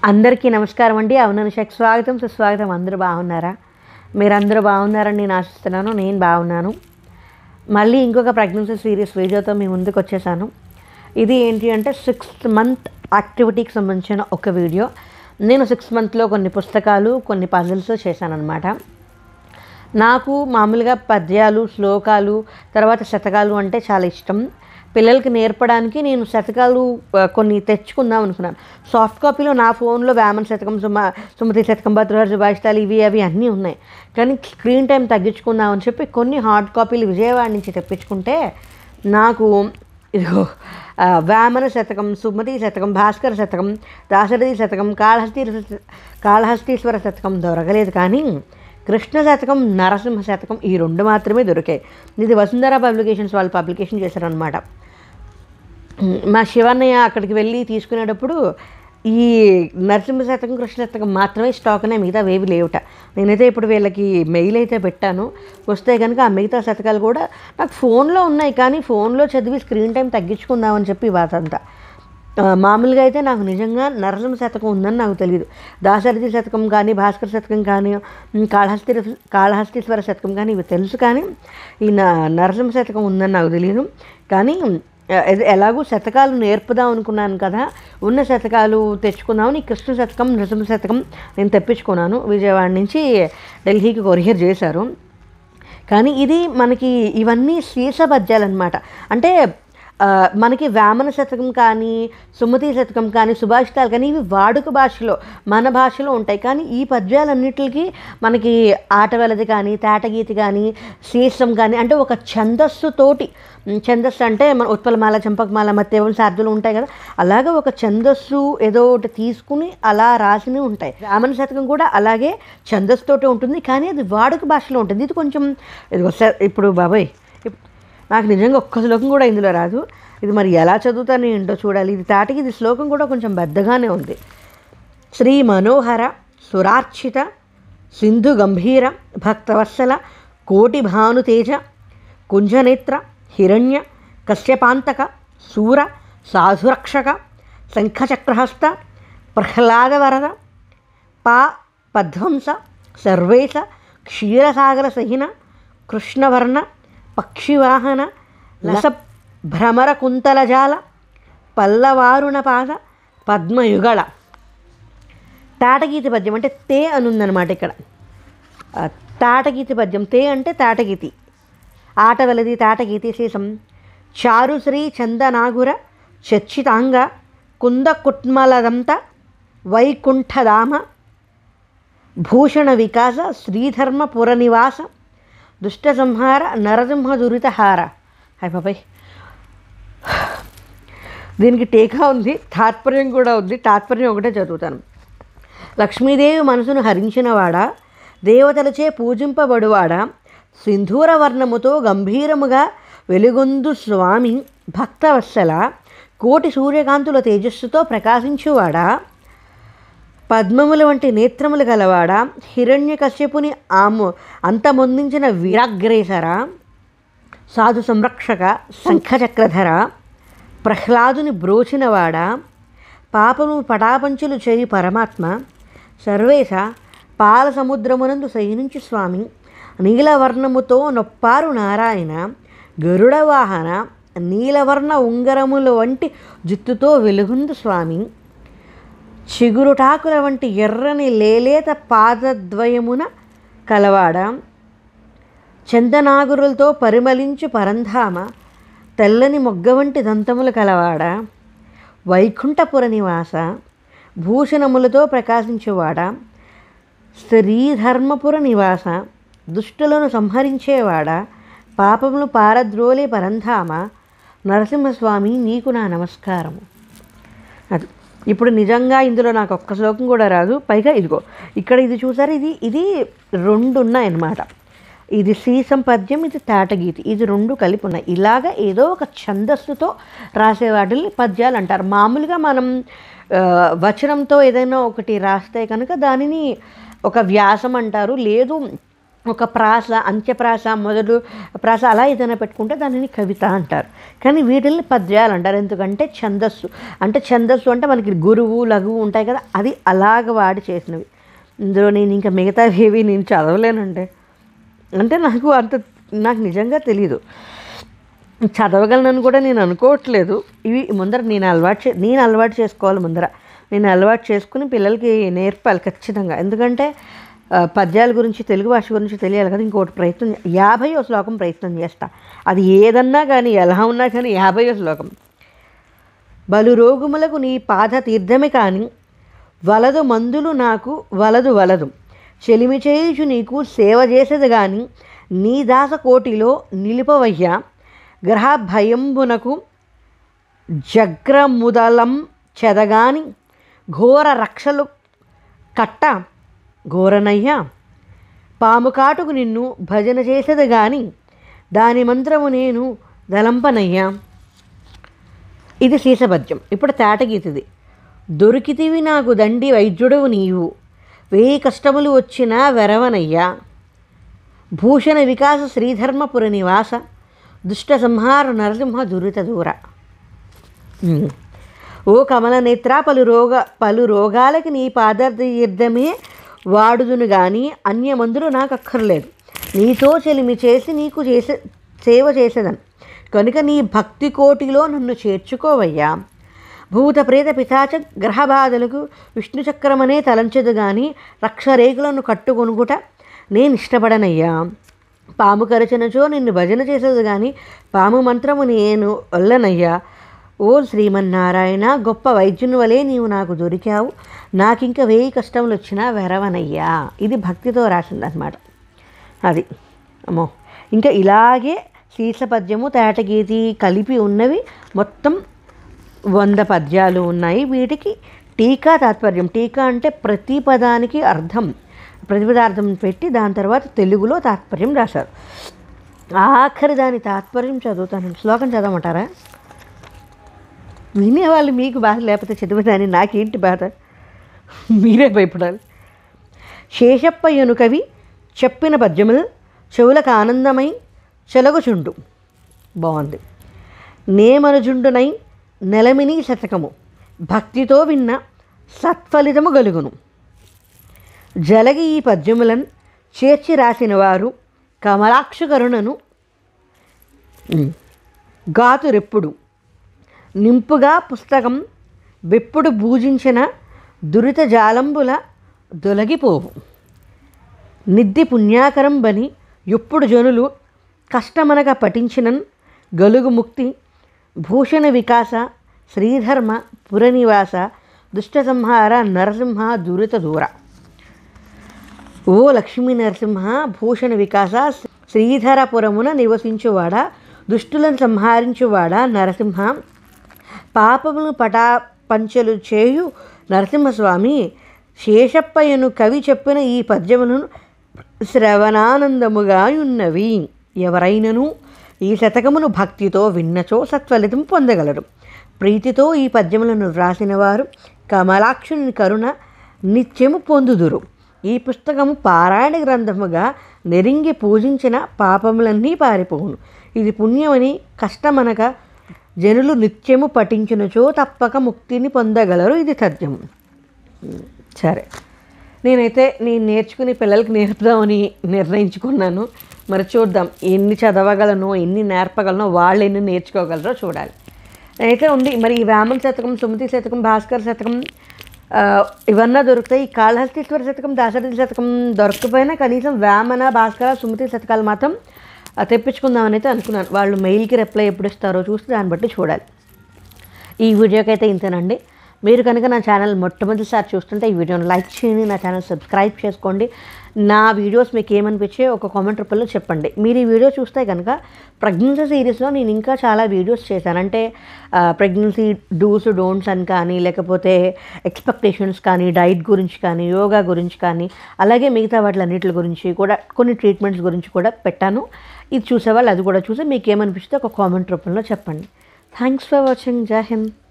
అందరికీ నమస్కారం అండి అవుననుషకు స్వాగతం సుస్వాగతం అందరూ బాగున్నారా మీరందరూ బాగున్నారని నేను ఆశిస్తున్నాను నేను బాగున్నాను మళ్ళీ ఇంకొక ప్రెగ్నెన్సీ సీరియస్ వీడియోతో మీ ముందుకు వచ్చేసాను ఇది ఏంటి అంటే సిక్స్త్ మంత్ యాక్టివిటీకి సంబంధించిన ఒక వీడియో నేను సిక్స్త్ మంత్లో కొన్ని పుస్తకాలు కొన్ని పజిల్స్ చేశానన్నమాట నాకు మామూలుగా పద్యాలు శ్లోకాలు తర్వాత శతకాలు అంటే చాలా ఇష్టం పిల్లలకి నేర్పడానికి నేను శతకాలు ఆ, కొన్ని తెచ్చుకుందాం అనుకున్నాను సాఫ్ట్ కాపీలో నా ఫోన్లో వేమన్ శతకం సుమ సుమతి శతకం భద్రహర్ సుభాషితాలు ఇవి అవి అన్నీ ఉన్నాయి కానీ స్క్రీన్ టైం తగ్గించుకుందాం అని చెప్పి కొన్ని హార్డ్ కాపీలు విజయవాడ నుంచి తెప్పించుకుంటే నాకు ఇదిగో ఆ, వేమన శతకం సుమతి శతకం భాస్కర శతకం దాశరథి శతకం కాళహస్తి కాళహస్తీశ్వర శతకం దొరకలేదు కానీ కృష్ణ శతకం నరసింహ శతకం ఈ రెండు మాత్రమే దొరికాయి ఇది వసుంధర పబ్లికేషన్స్ వాళ్ళు పబ్లికేషన్ చేశారనమాట మా శివన్నయ్య అక్కడికి వెళ్ళి తీసుకునేటప్పుడు ఈ నరసింహ శతకం కృష్ణ శతకం మాత్రమే స్టాక్ అనే మిగతా వేవి లేవుట నేనైతే ఇప్పుడు వీళ్ళకి మెయిల్ అయితే పెట్టాను వస్తే కనుక ఆ మిగతా శతకాలు కూడా నాకు ఫోన్లో ఉన్నాయి కానీ ఫోన్లో చదివి స్క్రీన్ టైం తగ్గించుకుందామని చెప్పి వాతంతా ఆ, మామూలుగా అయితే నాకు నిజంగా నరసింహ శతకం ఉందని నాకు తెలియదు దాశరథి శతకం కానీ భాస్కర శతకం కానీ ఉమ్, కాళహస్తి కాళహస్తీశ్వర శతకం కానీ ఇవి తెలుసు కానీ ఈ న- నరసింహ శతకం ఉందని నాకు తెలియదు కానీ ఆ, ఇది ఎలాగో శతకాలు నేర్పుదాం అనుకున్నాను కదా ఉన్న శతకాలు తెచ్చుకుందామని ఈ కృష్ణ శతకం నరసింహ శతకం నేను తెప్పించుకున్నాను విజయవాడ నుంచి ఢిల్లీకి కొరియర్ చేశారు కానీ ఇది మనకి ఇవన్నీ శీర్షపద్యాలు అనమాట అంటే ఆ, మనకి వేమన శతకం కానీ సుమతి శతకం కానీ సుభాషితాలు కానీ ఇవి వాడుక భాషలో మన భాషలో ఉంటాయి కానీ ఈ పద్యాలన్నిటికీ మనకి ఆటవెలది కానీ తేటగీతి కానీ శీర్షం కానీ అంటే ఒక ఛందస్సుతోటి ఉమ్, ఛందస్సు అంటే మన ఉత్పలమాల చంపకమాల మత్తేవులు సార్థులు ఉంటాయి కదా అలాగే ఒక ఛందస్సు ఏదో ఒకటి తీసుకుని అలా రాసినవి ఉంటాయి వేమన శతకం కూడా అలాగే ఛందస్సుతోటి ఉంటుంది కానీ అది వాడుక భాషలో ఉంటుంది ఇది కొంచెం ఇదిగో స- ఇప్పుడు బాబాయ్ ఇప్- నాకు నిజంగా ఒక్క శ్లోకం కూడా ఇందులో రాదు ఇది మరి ఎలా చదువుతాను ఏంటో చూడాలి ఇది తాటికి ఇది శ్లోకం కూడా కొంచెం పెద్దగానే ఉంది శ్రీ మనోహర సురార్చిత సింధు గంభీర భక్తవత్సల కోటి భానుతేజ కుంజనేత్ర హిరణ్య కశ్యపాంతక సూర సాధురక్షక శంఖచక్రహస్త ప్రహ్లాదవరద పా పధ్వంస సర్వేశ క్షీరసాగర సహిన కృష్ణవర్ణ పక్షివాహన లస భ్రమర కుంతలజాల పల్లవారుణ పాద పద్మయుగళ తాటగీతి పద్యం అంటే తే అని ఉందన్నమాట ఇక్కడ ఆ, తాటగీతి పద్యం తే అంటే తాటగీతి ఆట వెలది తాటగీతి శీసం చారుశ్రీ చందనాగుర చర్చితాంగ కుంద కుట్మలదంత వైకుంఠధామ భూషణ వికాస శ్రీధర్మ పురనివాస దుష్ట సంహార నరసింహ దురితహార హాయ్ బాబాయ్ దీనికి టీకా ఉంది తాత్పర్యం కూడా ఉంది తాత్పర్యం ఒకటే చదువుతాను లక్ష్మీదేవి మనసును హరించినవాడా దేవతలచే పూజింపబడువాడా సింధూర వర్ణముతో గంభీరముగా వెలుగొందు స్వామి భక్తవత్సల కోటి సూర్యకాంతుల తేజస్సుతో ప్రకాశించువాడా పద్మముల వంటి నేత్రములు గలవాడా హిరణ్యకశ్యపుని ఆము అంతమొందించిన వీరాగ్రేసర సాధు సంరక్షక శంఖచక్రధర ప్రహ్లాదుని బ్రోచినవాడా పాపము పటాపంచులు చేయి పరమాత్మ సర్వేశ పాల సముద్రమునందు శయనించు స్వామి నీలవర్ణముతో నొప్పారు నారాయణ గరుడ వాహన నీలవర్ణ ఉంగరముల వంటి జుత్తుతో వెలుగుందు స్వామి చిగురుటాకుల వంటి ఎర్రని లేలేత పాదద్వయమున కలవాడ చందనాగురులతో పరిమళించు పరంధామ తెల్లని మొగ్గ వంటి దంతములు కలవాడ వైకుంఠపుర నివాస భూషణములతో ప్రకాశించువాడ శ్రీధర్మపుర నివాస దుష్టులను సంహరించేవాడ పాపములు పారద్రోలే పరంధామ నరసింహస్వామి నీకు నా నమస్కారము అది ఇప్పుడు నిజంగా ఇందులో నాకు ఒక్క శ్లోకం కూడా రాదు పైగా ఇదిగో ఇక్కడ ఇది చూసారు ఇది ఇది రెండు ఉన్నాయన్నమాట ఇది సీసం పద్యం ఇది తాటగీతి ఇది రెండు కలిపి ఉన్నాయి ఇలాగ ఏదో ఒక ఛందస్సుతో రాసే వాటిని పద్యాలు అంటారు మామూలుగా మనం ఆ, వచనంతో ఏదైనా ఒకటి రాస్తే కనుక దానిని ఒక వ్యాసం అంటారు లేదు ఒక ప్రాస అంత్యప్రాస మొదలు ప్రాస అలా ఏదైనా పెట్టుకుంటే దానిని కవిత అంటారు కానీ వీటిల్ని పద్యాలు అంటారు ఎందుకంటే ఛందస్సు అంటే ఛందస్సు అంటే మనకి గురువు లఘువు ఉంటాయి కదా అది అలాగ వాడి చేసినవి ఇందులో నేను ఇంకా మిగతావి ఏవి నేను చదవలేనండి అంటే నాకు అంత నాకు నిజంగా తెలీదు చదవగలనని కూడా నేను అనుకోవట్లేదు ఇవి ముందర నేను అలవాటు చే నేను అలవాటు చేసుకోవాలి ముందర నేను అలవాటు చేసుకుని పిల్లలకి నేర్పాలి ఖచ్చితంగా ఎందుకంటే ఆ, పద్యాల గురించి తెలుగు భాష గురించి తెలియాలి కదా ఇంకోటి ప్రయత్నం యాభైయో శ్లోకం ప్రయత్నం చేస్తా అది ఏదన్నా కానీ ఎలా ఉన్నా కానీ యాభైయో శ్లోకం బలు రోగుములకు నీ పాద తీర్థమే కాని వలదు మందులు నాకు వలదు వలదు చెలిమి చేయుచు నీకు సేవ చేసేది గాని నీ దాస కోటిలో నిలిపవయ్యా గ్రహ భయంబునకు జగ్రముదలం చెదగాని ఘోర రక్షలు కట్ట ఘోరనయ్యా పాము కాటుకు నిన్ను భజన చేసేది గాని దాని మంత్రము నేను దలంపనయ్యా ఇది సీసపద్యం ఇప్పుడు తేటగీతిది దొరికితివి నాకు దండి వైద్యుడవు నీవు వేయి కష్టములు వచ్చినా వెరవనయ్యా భూషణ వికాస శ్రీధర్మపుర నివాస దుష్ట సంహార నరసింహ దురిత దూర ఉమ్. ఓ కమల నేత్ర పలు రోగ పలు రోగాలకి నీ పాదతీర్థమే వాడుదును గాని అన్యమందులు నాకు అక్కర్లేదు నీతో చెలిమి చేసి నీకు చేసే సేవ చేసేదను కనుక నీ భక్తి కోటిలో నన్ను చేర్చుకోవయ్యా భూత ప్రేత పిశాచ గ్రహ బాధలకు విష్ణు చక్రమనే తలంచదు గాని రక్షరేకులను కట్టుకొనుగుట నేను ఇష్టపడనయ్యా పాము కరచనచో నిన్ను భజన చేసేది కానీ పాము మంత్రము నేను వల్లనయ్యా ఓ శ్రీమన్నారాయణ గొప్ప వైద్యుని వలె నీవు నాకు దొరికావు నాకింక వేయి కష్టములు వచ్చినా వెరవనయ్యా ఇది భక్తితో రాసిందనమాట అది అమ్మో ఇంకా ఇలాగే శీర్షపద్యము తేటగీతి కలిపి ఉన్నవి మొత్తం వంద పద్యాలు ఉన్నాయి వీటికి టీకా తాత్పర్యం టీకా అంటే ప్రతి పదానికి అర్థం ప్రతిపదార్థం పెట్టి దాని తర్వాత తెలుగులో తాత్పర్యం రాశారు ఆఖరి దాని తాత్పర్యం చదువుతాను శ్లోకం చదవమంటారా వినేవాళ్ళు మీకు బాధ లేకపోతే చదివేదాన్ని నాకేంటి బాధ మీరే భయపడాలి శేషప్పయ్యను కవి చెప్పిన పద్యములు చెవులకు ఆనందమై చెలగుచుండు బాగుంది నేమనుజుండునై నెలమిని శతకము భక్తితో విన్న సత్ఫలితము గలుగును జలగి ఈ పద్యములను చేర్చి రాసిన వారు కమలాక్ష కరుణను గాతురెప్పుడు నింపుగా పుస్తకం వెప్పుడు పూజించిన దురిత జాలంబుల దొలగిపోవు నిద్ది పుణ్యాకరం బని ఎప్పుడు జనులు కష్టమనగా పఠించినన్ గలుగు ముక్తి భూషణ వికాస శ్రీధర్మ పురనివాస దుష్ట సంహార నరసింహ దురిత దూర ఓ లక్ష్మీ నరసింహ భూషణ వికాస శ్రీధరపురమున నివసించువాడ దుష్టులను సంహరించువాడ నరసింహ పాపములు పటా పంచలు చేయు నరసింహస్వామి శేషప్పయ్యను కవి చెప్పిన ఈ పద్యమును శ్రవణానందముగా ఉన్నవి ఎవరైనను ఈ శతకమును భక్తితో విన్నచో సత్ఫలితం పొందగలరు ప్రీతితో ఈ పద్యములను వ్రాసిన వారు కమలాక్షుని కరుణ నిత్యము పొందుదురు ఈ పుస్తకము పారాయణ గ్రంథముగా నెరింగి పూజించిన పాపములన్నీ పారిపోవును ఇది పుణ్యమని కష్టమనక జనులు నిత్యము పఠించినచో తప్పక ముక్తిని పొందగలరు ఇది సత్యం సరే నేనైతే నేను నేర్చుకుని పిల్లలకి నేర్పుదామని నిర్ణయించుకున్నాను మరి చూద్దాం ఎన్ని చదవగలను ఎన్ని నేర్పగలనో వాళ్ళు ఎన్ని నేర్చుకోగలరో చూడాలి అయితే ఉంది మరి ఈ వేమన శతకం సుమతి శతకం భాస్కర్ శతకం ఆ, ఇవన్నా దొరుకుతాయి ఈ కాళహస్తీశ్వర శతకం దాశరథి శతకం దొరకపోయినా కనీసం వేమన భాస్కర సుమతి శతకాలు మాత్రం ఆ, తెప్పించుకుందామని అయితే అనుకున్నాను వాళ్ళు మెయిల్కి రిప్లై ఎప్పుడు ఇస్తారో చూసి దాన్ని బట్టి చూడాలి ఈ వీడియోకి అయితే ఇంతేనండి మీరు కనుక నా ఛానల్ మొట్టమొదటిసారి చూస్తుంటే ఈ వీడియోని లైక్ చేయండి నా ఛానల్ సబ్స్క్రైబ్ చేసుకోండి నా వీడియోస్ మీకు ఏమనిపించే ఒక కామెంట్ రూపంలో చెప్పండి మీరు ఈ వీడియో చూస్తే కనుక ప్రెగ్నెన్సీ సిరీస్లో నేను ఇంకా చాలా వీడియోస్ చేశాను అంటే ప్రెగ్నెన్సీ డూస్ డోంట్స్ అని కానీ లేకపోతే ఎక్స్పెక్టేషన్స్ కానీ డైట్ గురించి కానీ యోగా గురించి కానీ అలాగే మిగతా వాటిలన్నిటి గురించి కూడా కొన్ని ట్రీట్మెంట్స్ గురించి కూడా పెట్టాను ఇది చూసేవాళ్ళు అది కూడా చూసి మీకు ఏమనిపిస్తే ఒక కామెంట్ రూపంలో చెప్పండి థ్యాంక్స్ ఫర్ వాచింగ్ జై హింద్